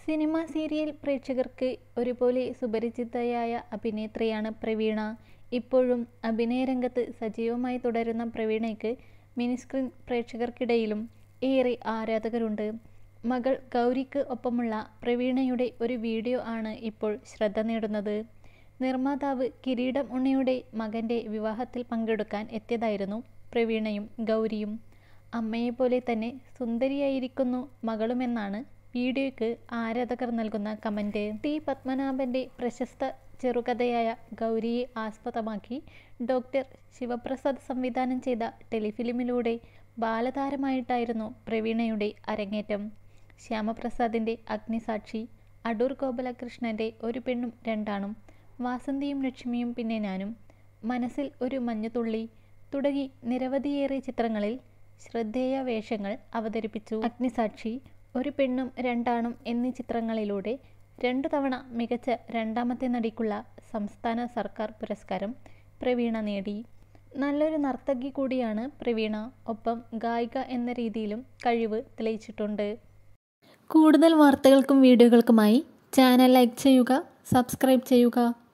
cinema serial പ്രേക്ഷകർക്ക് ഒരുപോലെ സുപരിചിതയായ അഭിനേത്രിയാണ് പ്രവീണ ഇപ്പോഴും അഭിനയരംഗത്ത് സജീവമായി തുടരുന്ന പ്രവീണയ്ക്ക് മിനിസ്ക്രീൻ പ്രേക്ഷകർക്കിടയിലും ഏറെ ആരാധകരുണ്ട് മകൾ ഗൗരിക്ക് ഒപ്പമുള്ള പ്രവീണയുടെ ഒരു വീഡിയോ ആണ് ഇപ്പോൾ ശ്രദ്ധ നേടുന്നത് നിർമ്മാതാവ് കിരീടം ഉണ്ണിയുടെ മകൻ്റെ വിവാഹത്തിൽ പങ്കെടുക്കാൻ എത്തിയതായിരുന്നു പ്രവീണയും ഗൗരിയും അമ്മയെപ്പോലെ തന്നെ സുന്ദരിയായിരിക്കുന്നു മകളുമെന്നാണ് വീഡിയോയ്ക്ക് ആരാധകർ നൽകുന്ന കമൻറ്റ് ടി പത്മനാഭൻ്റെ പ്രശസ്ത ചെറുകഥയായ ഗൗരിയെ ആസ്പദമാക്കി ഡോക്ടർ ശിവപ്രസാദ് സംവിധാനം ചെയ്ത ടെലിഫിലിമിലൂടെ ബാലതാരമായിട്ടായിരുന്നു പ്രവീണയുടെ അരങ്ങേറ്റം ശ്യാമപ്രസാദിൻ്റെ അഗ്നിസാക്ഷി അടൂർ ഗോപാലകൃഷ്ണൻ്റെ ഒരു പെണ്ണും രണ്ടാണും വാസന്തിയും ലക്ഷ്മിയും പിന്നെ ഞാനും മനസ്സിൽ ഒരു മഞ്ഞുതുള്ളി തുടങ്ങി നിരവധിയേറെ ചിത്രങ്ങളിൽ ശ്രദ്ധേയ വേഷങ്ങൾ അവതരിപ്പിച്ചു അഗ്നിസാക്ഷി ഒരു പെണ്ണും രണ്ടാണും എന്നീ ചിത്രങ്ങളിലൂടെ രണ്ടു തവണ മികച്ച രണ്ടാമത്തെ നടിക്കുള്ള സംസ്ഥാന സർക്കാർ പുരസ്കാരം പ്രവീണ നേടി നല്ലൊരു നർത്തകി കൂടിയാണ് പ്രവീണ ഒപ്പം ഗായിക എന്ന രീതിയിലും കഴിവ് തെളിയിച്ചിട്ടുണ്ട് കൂടുതൽ വാർത്തകൾക്കും വീഡിയോകൾക്കുമായി ചാനൽ ലൈക്ക് ചെയ്യുക സബ്സ്ക്രൈബ് ചെയ്യുക